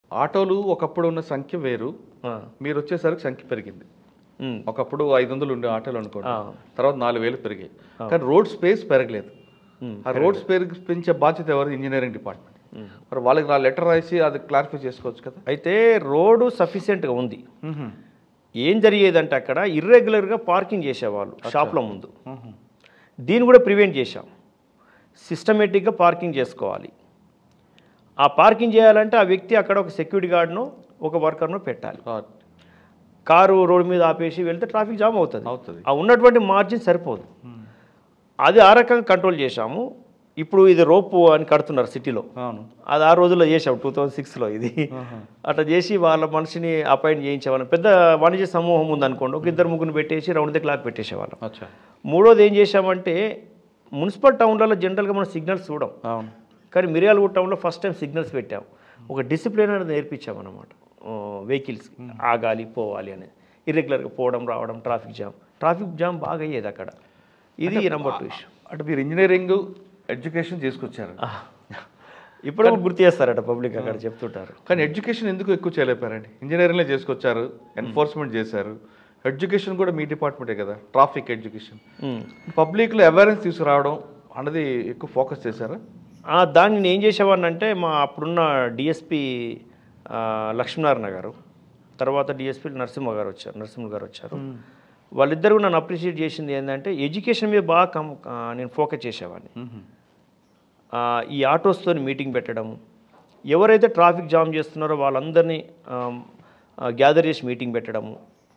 ఆటోలు ఒకప్పుడు ఉన్న సంఖ్య వేరు ఆ, మీరు వచ్చేసరికి సంఖ్య పెరిగింది ఉమ్, ఒకప్పుడు ఐదు వందలు ఉండే ఆటోలు అనుకోండి ఆ. తర్వాత నాలుగు వేలు పెరిగాయి కానీ రోడ్ స్పేస్ పెరగలేదు ఉమ్, ఆ రోడ్ స్పేస్ పెంచే బాధ్యత ఎవరు ఇంజనీరింగ్ డిపార్ట్మెంట్ మరి వాళ్ళకి నా లెటర్ రాసి అది క్లారిఫై చేసుకోవచ్చు కదా అయితే రోడ్డు సఫిషియెంట్గా ఉంది ఏం జరిగేదంటే అక్కడ ఇర్రెగ్యులర్గా పార్కింగ్ చేసేవాళ్ళు షాప్ల ముందు దీన్ని కూడా ప్రివెంట్ చేశాం సిస్టమేటిక్గా పార్కింగ్ చేసుకోవాలి ఆ పార్కింగ్ చేయాలంటే ఆ వ్యక్తి అక్కడ ఒక సెక్యూరిటీ గార్డ్ను ఒక వర్కర్ను పెట్టాలి ఆ, కారు రోడ్డు మీద ఆపేసి వెళ్తే ట్రాఫిక్ జామ్ అవుతుంది అవుతుంది ఆ ఉన్నటువంటి మార్జిన్ సరిపోదు అది ఆ రకంగా కంట్రోల్ చేశాము ఇప్పుడు ఇది రోపు అని కడుతున్నారు సిటీలో అవును అది ఆ రోజుల్లో చేసాం టూ థౌజండ్ సిక్స్లో ఇది అట్లా చేసి వాళ్ళ మనిషిని అపాయింట్ చేయించేవాళ్ళం పెద్ద వాణిజ్య సమూహం ఉందనుకోండి ఒక ఇద్దరు ముగ్గురు పెట్టేసి రౌండ్ ద క్లాక్ పెట్టేసేవాళ్ళం అచ్చా మూడోది ఏం చేశామంటే మున్సిపల్ టౌన్లలో జనరల్గా మనం సిగ్నల్స్ చూడం అవును కానీ మిర్యాలగూడ టౌన్లో ఫస్ట్ టైం సిగ్నల్స్ పెట్టాం ఒక డిసిప్లిన్ అనేది నేర్పించామన్నమాట వెహికల్స్ ఆగాలి పోవాలి అనేది ఇర్రెగ్యులర్గా పోవడం రావడం ట్రాఫిక్ జామ్ ట్రాఫిక్ జామ్ బాగా అయ్యేది అక్కడ ఇది నెంబర్ టూ ఇష్యూ అంటే మీరు ఇంజనీరింగ్ ఎడ్యుకేషన్ చేసుకొచ్చారు ఇప్పుడు కూడా గుర్తు చేస్తారట పబ్లిక్ అక్కడ చెప్తుంటారు కానీ ఎడ్యుకేషన్ ఎందుకు ఎక్కువ చేయలేపారండి ఇంజనీరింగ్లో చేసుకొచ్చారు ఎన్ఫోర్స్మెంట్ చేశారు ఎడ్యుకేషన్ కూడా మీ డిపార్ట్మెంటే కదా ట్రాఫిక్ ఎడ్యుకేషన్ ఉమ్. పబ్లిక్లో అవేర్నెస్ తీసుకురావడం అన్నది ఎక్కువ ఫోకస్ చేశారా ఆ, దాన్ని నేను ఏం చేసేవాడిని అంటే మా అప్పుడున్న డిఎస్పి లక్ష్మీనారాయణ గారు తర్వాత డిఎస్పి నరసింహ గారు వచ్చారు నరసింహ గారు వచ్చారు వాళ్ళిద్దరు నన్ను అప్రిషియేట్ చేసింది ఏంటంటే ఎడ్యుకేషన్ మీద బాగా కం ఆ, నేను ఫోకస్ చేసేవాడిని ఆ, ఈ ఆటోస్తో మీటింగ్ పెట్టడం ఎవరైతే ట్రాఫిక్ జామ్ చేస్తున్నారో వాళ్ళందరినీ గ్యాదర్ చేసి మీటింగ్ పెట్టడము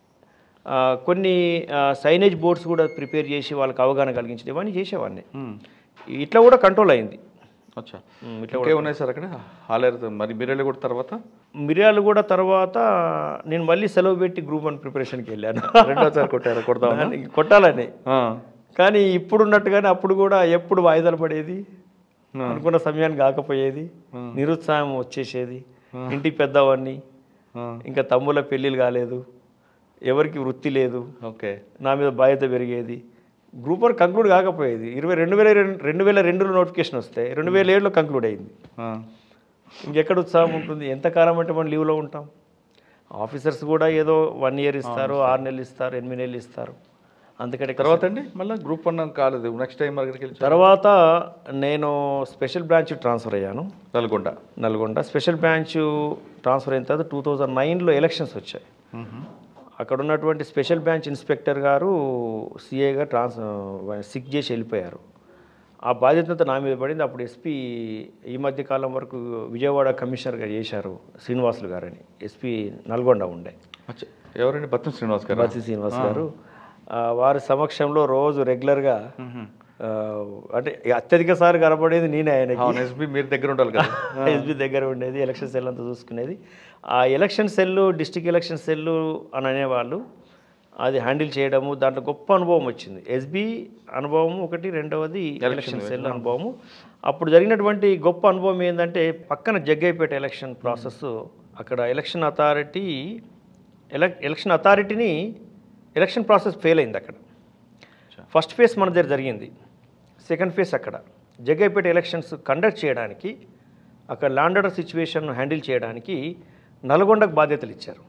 ఆ, కొన్ని సైనేజ్ బోర్డ్స్ కూడా ప్రిపేర్ చేసి వాళ్ళకి అవగాహన కలిగించడం ఇవన్నీ చేసేవాడిని ఇట్లా కూడా కంట్రోల్ అయింది అచ్చా ఉమ్, ఇట్లా ఇంకే ఉన్నాయి సార్ అక్కడ హాలేరు మరి మీరేళ్ళు కూడా తర్వాత మిరియాలు కూడా తర్వాత నేను మళ్ళీ సెలవు పెట్టి గ్రూప్ వన్ ప్రిపరేషన్కి వెళ్ళాను రెండోసారి కొట్టారు కొడదాం దానికి కొట్టాలని కానీ ఇప్పుడు ఉన్నట్టుగానే అప్పుడు కూడా ఎప్పుడు వాయిదాలు పడేది అనుకున్న సమయానికి కాకపోయేది నిరుత్సాహం వచ్చేసేది ఇంటికి పెద్దవాడిని ఇంకా తమ్ముల పెళ్ళిళ్ళు కాలేదు ఎవరికి వృత్తి లేదు ఓకే నా మీద బాధ్యత పెరిగేది గ్రూప్ వన్ కంక్లూడ్ కాకపోయేది ఇరవై రెండు వేల రెండు రెండు వేల రెండులో నోటిఫికేషన్ వస్తే రెండు వేల ఏడులో కంక్లూడ్ అయింది ఇంకెక్కడ ఉత్సాహం ఉంటుంది ఎంతకాలం అంటే మనం లీవ్లో ఉంటాం ఆఫీసర్స్ కూడా ఏదో వన్ ఇయర్ ఇస్తారు ఆరు నెలలు ఇస్తారు ఎనిమిది నెలలు ఇస్తారు అందుకని తర్వాత అండి మళ్ళీ గ్రూప్ వన్ కాలేదు నెక్స్ట్ టైం అక్కడికి వెళ్ళి తర్వాత నేను స్పెషల్ బ్రాంచ్ ట్రాన్స్ఫర్ అయ్యాను Nalgonda Nalgonda special branch transfer అయిన తర్వాత టూ థౌజండ్ నైన్లో ఎలక్షన్స్ వచ్చాయి అక్కడ ఉన్నటువంటి స్పెషల్ బ్రాంచ్ ఇన్స్పెక్టర్ గారు సిఏగా ట్రాన్స్ సిక్ చేసి వెళ్ళిపోయారు ఆ బాధ్యత అంతా నా మీద పడింది అప్పుడు ఎస్పీ ఈ మధ్య కాలం వరకు విజయవాడ కమిషనర్గా చేశారు శ్రీనివాసులు గారని ఎస్పీ నల్గొండ ఉండే అచ్చా ఎవరండి బత్తం శ్రీనివాస్ గారు బత్సి శ్రీనివాస్ గారు ఆ, వారి సమక్షంలో రోజు రెగ్యులర్గా ఆ, అంటే అత్యధిక సార్లు కనపడేది నేనే ఆయనకి అవును ఎస్బీ మీరు దగ్గర ఉండాలి కదా ఎస్బీ దగ్గర ఉండేది ఎలక్షన్ సెల్ అంతా చూసుకునేది ఆ election cell district election cell అని అనేవాళ్ళు అది హ్యాండిల్ చేయడము దాంట్లో గొప్ప అనుభవం వచ్చింది ఎస్బీ అనుభవం ఒకటి రెండవది ఎలక్షన్ సెల్ అనుభవము అప్పుడు జరిగినటువంటి గొప్ప అనుభవం ఏంటంటే పక్కన జగ్గైపేట ఎలక్షన్ ప్రాసెస్ అక్కడ ఎలక్షన్ అథారిటీ ఎలక్ ఎలక్షన్ అథారిటీని ఎలక్షన్ ప్రాసెస్ ఫెయిల్ అయింది అక్కడ ఫస్ట్ ఫేజ్ మన దగ్గర జరిగింది సెకండ్ ఫేజ్ అక్కడ జగ్గైపేట ఎలక్షన్స్ కండక్ట్ చేయడానికి అక్కడ ల్యాండ్ ఆర్డర్ సిచ్యువేషన్ హ్యాండిల్ చేయడానికి నల్గొండకు బాధ్యతలు ఇచ్చారు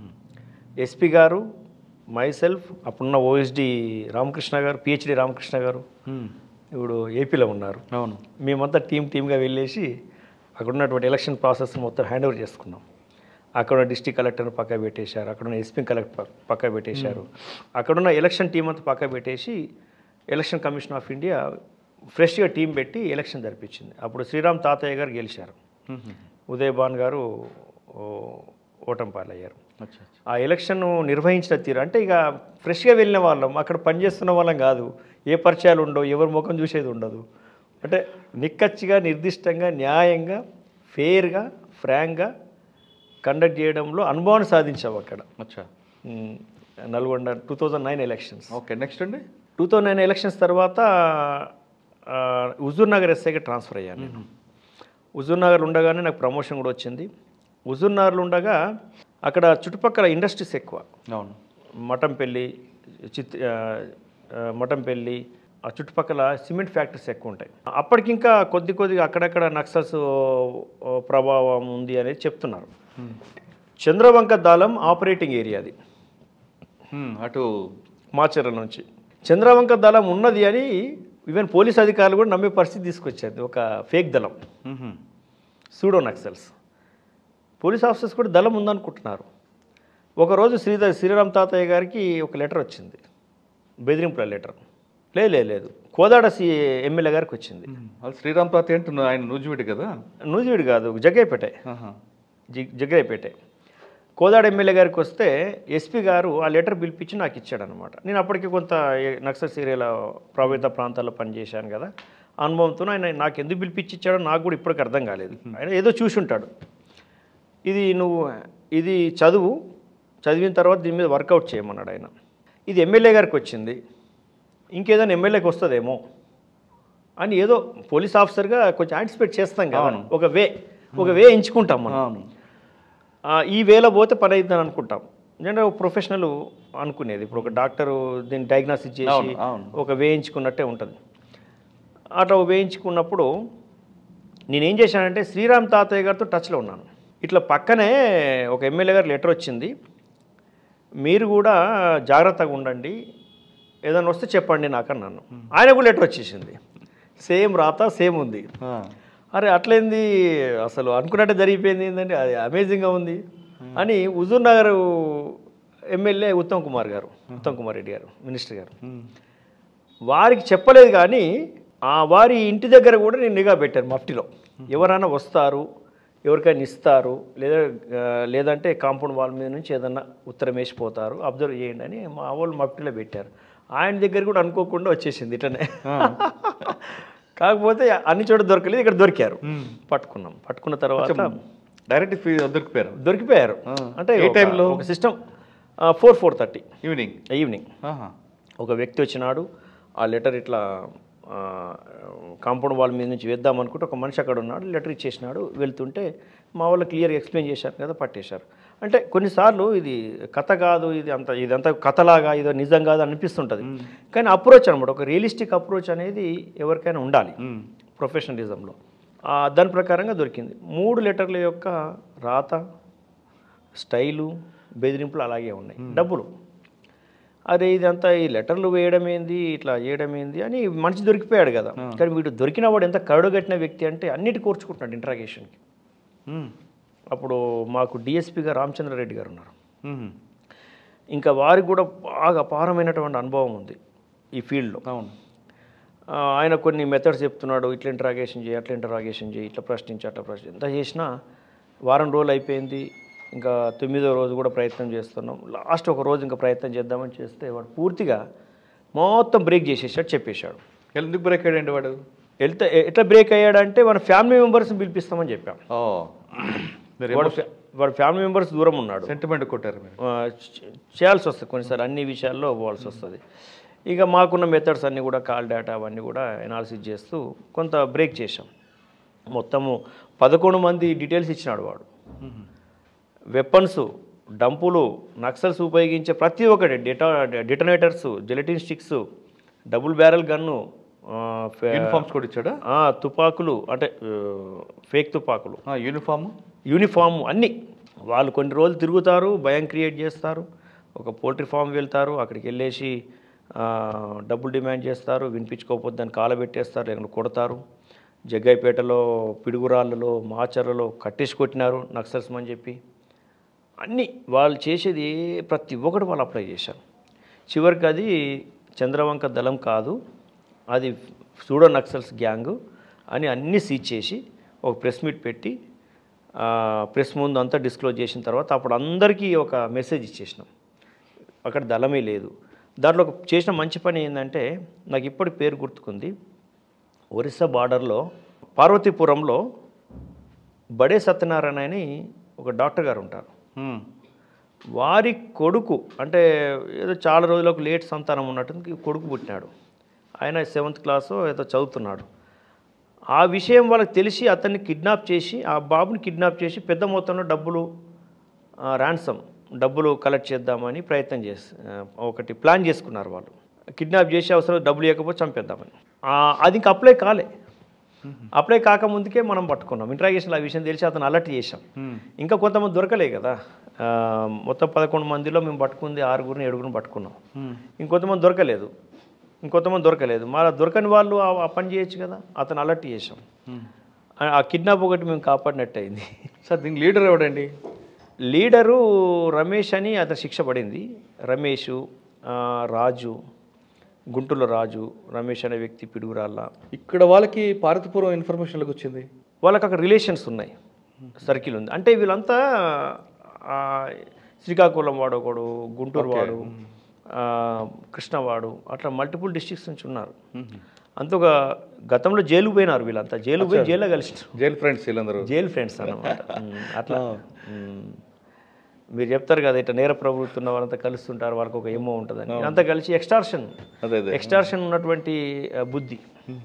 ఎస్పీ గారు మైసెల్ఫ్ అప్పుడున్న ఓఎస్డి రామకృష్ణ గారు పిహెచ్డి రామకృష్ణ గారు ఇప్పుడు ఏపీలో ఉన్నారు అవును మేమంతా టీం టీమ్గా వెళ్ళేసి అక్కడ ఉన్నటువంటి ఎలక్షన్ ప్రాసెస్ మొత్తం హ్యాండ్ ఓవర్ చేసుకున్నాం అక్కడ ఉన్న డిస్టిక్ కలెక్టర్ని పక్క పెట్టేశారు అక్కడ ఉన్న ఎస్పీ కలెక్టర్ పక్క పెట్టేశారు అక్కడ ఉన్న ఎలక్షన్ టీం అంతా పక్క పెట్టేసి ఎలక్షన్ కమిషన్ ఆఫ్ ఇండియా ఫ్రెష్గా టీం పెట్టి ఎలక్షన్ జరిపించింది అప్పుడు శ్రీరామ్ తాతయ్య గారు గెలిచారు ఉదయ్ భాన్ గారు ఓ, ఓటమి పాలయ్యారు అచ్చా ఆ ఎలక్షన్ నిర్వహించిన తీరు అంటే ఇక ఫ్రెష్గా వెళ్ళిన వాళ్ళం అక్కడ పనిచేస్తున్న వాళ్ళం కాదు ఏ పరిచయాలు ఉండవు ఎవరి ముఖం చూసేది ఉండదు అంటే నిక్కచ్చిగా నిర్దిష్టంగా న్యాయంగా ఫెయిర్గా ఫ్రాంక్గా కండక్ట్ చేయడంలో అనుభవాన్ని సాధించాము అక్కడ అచ్చా um, Nalgonda two thousand nine elections okay next అండి టూ థౌజండ్ నైన్ ఎలక్షన్స్ తర్వాత ఆ, హుజూర్ నగర్ ఎస్ఐకి ట్రాన్స్ఫర్ అయ్యాను నేను హుజూర్ నగర్ ఉండగానే నాకు ప్రమోషన్ కూడా వచ్చింది హుజూర్ నగర్లో ఉండగా అక్కడ చుట్టుపక్కల ఇండస్ట్రీస్ ఎక్కువ అవును మఠంపల్లి చిత్ ఆ, ఆ, మఠంపల్లి ఆ చుట్టుపక్కల సిమెంట్ ఫ్యాక్టరీస్ ఎక్కువ ఉంటాయి అప్పటికి ఇంకా కొద్ది కొద్దిగా అక్కడక్కడ నక్సల్స్ ఓ, ప్రభావం ఉంది అనేది చెప్తున్నారు చంద్రవంక దాలం ఆపరేటింగ్ ఏరియా అది హ్మ్, అటు మాచర్ల నుంచి చంద్రవంక దళం ఉన్నది అని ఈవెన్ పోలీస్ అధికారులు కూడా నమ్మే పరిస్థితి తీసుకొచ్చారు ఒక ఫేక్ దళం మ్మ్. సూడో నక్సల్స్ పోలీస్ ఆఫీసర్స్ కూడా దళం ఉందనుకుంటున్నారు ఒకరోజు శ్రీధర్ శ్రీరామ్ తాతయ్య గారికి ఒక లెటర్ వచ్చింది బెదిరింపుల లెటర్ లేదు లేదు లేదు కోదాడ సి ఎమ్మెల్యే గారికి వచ్చింది మ్మ్. వాళ్ళు శ్రీరామ్ తాత అంటే ఆయన నూజివీడు కదా నూజివీడు కాదు జగ్గైపేట ఆహా. జి జగ్గైపేట కోదాడ ఎమ్మెల్యే గారికి వస్తే ఎస్పీ గారు ఆ లెటర్ పిలిపించి నాకు ఇచ్చాడనమాట నేను అప్పటికి కొంత ఏ- నక్సల్ సీరియల్ ప్రభావిత ప్రాంతాల్లో పనిచేశాను కదా అనుభవంతో ఆయన నాకు ఎందుకు పిలిపించి ఇచ్చాడో నాకు కూడా ఇప్పటికి అర్థం కాలేదు ఆయన ఏదో చూసి ఉంటాడు ఇది నువ్వు ఇది చదువు చదివిన తర్వాత దీని మీద వర్కౌట్ చేయమన్నాడు ఆయన ఇది ఎమ్మెల్యే గారికి వచ్చింది ఇంకేదైనా ఎమ్మెల్యేకి వస్తుందేమో అని ఏదో పోలీస్ ఆఫీసర్గా కొంచెం యాంటిసిపేట్ చేస్తాం కదా అవును. ఒక వే ఒక వే ఎంచుకుంటాం మనం అవును ఆ, ఈ వేలో పోతే పని అవుతుందని అనుకుంటాం నేను ఒక ప్రొఫెషనల్ అనుకునేది ఇప్పుడు ఒక డాక్టరు దీన్ని డయాగ్నోసిస్ చేసి అవును, అవును. ఒక వేయించుకున్నట్టే ఉంటుంది అట్లా వేయించుకున్నప్పుడు నేనేం చేశానంటే శ్రీరామ్ తాతయ్య గారితో టచ్లో ఉన్నాను ఇట్లా పక్కనే ఒక ఎమ్మెల్యే గారు లెటర్ వచ్చింది మీరు కూడా జాగ్రత్తగా ఉండండి ఏదైనా వస్తే చెప్పండి నాకు అన్నాను ఆయన కూడా లెటర్ వచ్చేసింది సేమ్ రాత సేమ్ ఉంది ఆ. అరే అట్లేంది అసలు అనుకున్నట్టే జరిగిపోయింది ఏంటంటే అది అమేజింగ్గా ఉంది అని హుజూర్ నగర్ ఎమ్మెల్యే ఉత్తమ్ కుమార్ గారు ఉత్తమ్ కుమార్ రెడ్డి గారు మినిస్టర్ గారు మ్మ్. వారికి చెప్పలేదు కానీ ఆ వారి ఇంటి దగ్గర కూడా నేను నిఘా పెట్టాను మఫ్టీలో ఎవరైనా వస్తారు ఎవరికైనా ఇస్తారు లేదా ఆ, లేదంటే కాంపౌండ్ వాల్ మీద నుంచి ఏదన్నా ఉత్తరం వేసిపోతారు అబ్జర్వ్ చేయండి అని మా వాళ్ళు మఫ్టీలో పెట్టారు ఆయన దగ్గర కూడా అనుకోకుండా వచ్చేసింది ఇట్లనే కాకపోతే అన్ని చోట దొరకలేదు ఇక్కడ దొరికారు పట్టుకున్నాం పట్టుకున్న తర్వాత డైరెక్ట్ ఫీ దొరికిపోయారు దొరికిపోయారు ఆ. అంటే ఏ ఒక- టైంలో? ఒక system four four thirty evening evening ఆహా. ఒక వ్యక్తి వచ్చినాడు ఆ లెటర్ ఇట్లా ఆ, కాంపౌండ్ వాల్ మీద నుంచి వేద్దాం అనుకుంటే ఒక మనిషి అక్కడ ఉన్నాడు లెటర్ ఇచ్చేసినాడు వెళ్తుంటే మా వాళ్ళు క్లియర్గా ఎక్స్ప్లెయిన్ చేశారు కదా పట్టేశారు అంటే కొన్నిసార్లు ఇది కథ కాదు ఇది అంత ఇదంతా కథలాగా ఇదో నిజం కాదు అనిపిస్తుంటుంది కానీ అప్రోచ్ అనమాట ఒక రియలిస్టిక్ అప్రోచ్ అనేది ఎవరికైనా ఉండాలి మ్మ్. ప్రొఫెషనలిజంలో ఆ, దాని ప్రకారంగా దొరికింది మూడు లెటర్ల యొక్క రాత స్టైలు బెదిరింపులు అలాగే ఉన్నాయి డబ్బులు అరే ఇదంతా ఈ లెటర్లు వేయడం ఏంది ఇట్లా చేయడం ఏంది అని మనిషి దొరికిపోయాడు కదా కానీ వీడు దొరికిన వాడు ఎంత కరుడుగట్టిన వ్యక్తి అంటే అన్నిటి కోర్చుకుంటున్నాడు ఇంట్రాగేషన్కి మ్మ్. అప్పుడు మాకు డిఎస్పీగా రామచంద్రారెడ్డి గారు ఉన్నారు మ్మ్. ఇంకా వారికి కూడా బాగా అపారమైనటువంటి అనుభవం ఉంది ఈ ఫీల్డ్లో అవును ఆ, ఆయన కొన్ని మెథడ్స్ చెప్తున్నాడు ఇట్లా ఇంటరాగేషన్ చేయి అట్లా ఇంటరాగేషన్ చేయి ఇట్లా ప్రశ్నించి అట్లా ప్రశ్న ఎంత చేసినా వారం రోజులు అయిపోయింది ఇంకా తొమ్మిదో రోజు కూడా ప్రయత్నం చేస్తున్నాం లాస్ట్ ఒక రోజు ఇంకా ప్రయత్నం చేద్దామని చేస్తే వాడు పూర్తిగా మొత్తం బ్రేక్ చేసేసాడు చెప్పేశాడు ఎందుకు బ్రేక్ అయ్యాడండి వాడు వెళ్తే ఎ- ఎట్లా బ్రేక్ అయ్యాడంటే మన ఫ్యామిలీ మెంబర్స్ని పిలిపిస్తామని చెప్పాం ఓ మీరు వాడు ఫ్యా- వాడు ఫ్యామిలీ మెంబర్స్ దూరం ఉన్నాడు సెంటిమెంట్ కొట్టారు మీరు ఆ, చే- చేయాల్సి వస్తుంది కొన్నిసార్లు అన్ని విషయాల్లో పోవాల్సి వస్తుంది ఇక మాకున్న మెథడ్స్ అన్నీ కూడా కాల్ డేటా అవన్నీ కూడా ఎనాలిసిస్ చేస్తూ కొంత బ్రేక్ చేశాం మొత్తము పదకొండు మంది డీటెయిల్స్ ఇచ్చినాడు వాడు వెపన్స్ డంపులు నక్సల్స్ ఉపయోగించే ప్రతి ఒక్కటి డెటా detonators gelatin sticks double barrel gun ఆ, ఫే- యూనిఫామ్స్ కూడా ఇచ్చాడా ఆ, తుపాకులు అంటే ఫేక్ తుపాకులు ఆ, యూనిఫామ్ యూనిఫామ్ అన్నీ వాళ్ళు కొన్ని రోజులు తిరుగుతారు భయం క్రియేట్ చేస్తారు ఒక పోల్ట్రీ ఫామ్ వెళ్తారు అక్కడికి వెళ్ళేసి ఆ, డబ్బులు డిమాండ్ చేస్తారు వినిపించుకోకపోతే దాన్ని కాలబెట్టేస్తారు లేకుంటే కొడతారు జగ్గైపేటలో పిడుగురాళ్ళలో మాచర్లలో కట్టేసి కొట్టినారు నక్సల్స్ అని చెప్పి అన్నీ వాళ్ళు చేసేది ఏ- ప్రతి ఒక్కటి వాళ్ళు అప్లై చేశారు చివరికి అది చంద్రవంక దళం కాదు అది సూడో నక్సల్స్ గ్యాంగ్ అని అన్నీ సీజ్ చేసి ఒక ప్రెస్ మీట్ పెట్టి ఆ, ప్రెస్ ముందు అంతా డిస్క్లోజ్ చేసిన తర్వాత అప్పుడు అందరికీ ఒక మెసేజ్ ఇచ్చేసినాం అక్కడ దళమే లేదు దాంట్లో ఒక చేసిన మంచి పని ఏంటంటే నాకు ఇప్పటి పేరు గుర్తుకుంది ఒరిస్సా బార్డర్లో పార్వతీపురంలో బడే సత్యనారాయణ అని ఒక డాక్టర్ గారు ఉంటారు మ్మ్. వారి కొడుకు అంటే ఏదో చాలా రోజులకు లేట్ సంతానం ఉన్నట్టుంది కొడుకు పుట్టినాడు ఆయన సెవెంత్ క్లాస్ ఏదో చదువుతున్నాడు ఆ విషయం వాళ్ళకి తెలిసి అతన్ని కిడ్నాప్ చేసి ఆ బాబుని కిడ్నాప్ చేసి పెద్ద మొత్తంలో డబ్బులు ర్యాన్సమ్ డబ్బులు కలెక్ట్ చేద్దామని ప్రయత్నం చేసి ఆ, ఒకటి ప్లాన్ చేసుకున్నారు వాళ్ళు కిడ్నాప్ చేసి అవసరం డబ్బులు ఇవ్వకపోతే చంపేద్దామని ఆ, అది ఇంకా అప్లై కాలే అప్లై కాకముందుకే మనం పట్టుకున్నాం ఇంట్రాగేషన్లో ఆ విషయం తెలిసి అతను అలర్ట్ చేశాం ఇంకా కొంతమంది దొరకలే కదా ఆ, మొత్తం పదకొండు మందిలో మేము పట్టుకుంది ఆరుగురిని ఏడుగురిని పట్టుకున్నాం ఇంకొంతమంది దొరకలేదు ఇంకొంతమంది దొరకలేదు మరి దొరకని వాళ్ళు ఆ ఆ పని చేయొచ్చు కదా అతను అలర్ట్ చేసాం ఆ- ఆ కిడ్నాప్ ఒకటి మేము కాపాడినట్టు అయింది సార్ దీనికి లీడర్ ఎవడండి లీడరు రమేష్ అని అతను శిక్ష పడింది రమేష్ ఆ, రాజు గుంటూరులో రాజు రమేష్ అనే వ్యక్తి పిడుగురాళ్ళ ఇక్కడ వాళ్ళకి పారతపూర్వం ఇన్ఫర్మేషన్లకు వచ్చింది వాళ్ళకి అక్కడ రిలేషన్స్ ఉన్నాయి సర్కిల్ ఉంది అంటే వీళ్ళంతా ఆ, శ్రీకాకుళం వాడు ఒకడు గుంటూరు వాడు ఆ, కృష్ణవాడు అట్లా మల్టిపుల్ డిస్ట్రిక్ట్స్ నుంచి ఉన్నారు అంత ఒక గతంలో జైలు పోయినారు వీళ్ళంతా జైలు పోయి జైల్లో కలిసినారు జైల్ ఫ్రెండ్స్ వీళ్ళందరూ జైలు ఫ్రెండ్స్ అన్నమాట ఉమ్, అట్లా ఉమ్. మీరు చెప్తారు కదా ఇట్లా నేర ప్రవృత్తి ఉన్న వాళ్ళంతా కలుస్తుంటారు వాళ్ళకి ఒక ఏమో ఉంటుందని అంతా కలిసి ఎక్స్టార్షన్ అదే అదే ఎక్స్టార్షన్ ఉన్నటువంటి ఆ, బుద్ధి